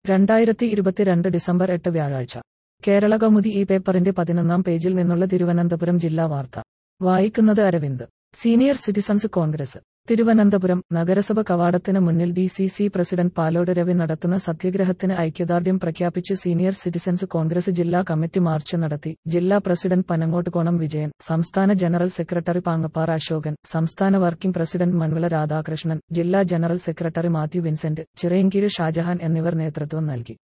രണ്ടായിരത്തി ഇരുപത്തിരണ്ട് ഡിസംബർ എട്ട് വ്യാഴാഴ്ച കേരള കൗമുദി ഈ പേപ്പറിന്റെ പതിനൊന്നാം പേജിൽ നിന്നുള്ള തിരുവനന്തപുരം ജില്ലാ വാർത്ത വായിക്കുന്നത് Aravind senior citizens congress Thiruvananthapuram നഗരസഭ കവാടത്തിന് മുന്നിൽ D C C president Palode Ravi നടത്തുന്ന സത്യഗ്രഹത്തിന് ഐക്യദാർഢ്യം പ്രഖ്യാപിച്ച് സീനിയർ സിറ്റിസൺസ് കോൺഗ്രസ് ജില്ലാ കമ്മിറ്റി മാർച്ച് നടത്തി ജില്ലാ പ്രസിഡന്റ് പനങ്ങോട്ട് കോണം വിജയൻ സംസ്ഥാന ജനറൽ സെക്രട്ടറി പാങ്ങപ്പാറ അശോകൻ സംസ്ഥാന വർക്കിംഗ് പ്രസിഡന്റ് മൺവിള രാധാകൃഷ്ണൻ ജില്ലാ ജനറൽ സെക്രട്ടറി മാത്യു വിൻസെന്റ് ചിറയൻകീഴ് ഷാജഹാൻ എന്നിവർ നേതൃത്വം നൽകി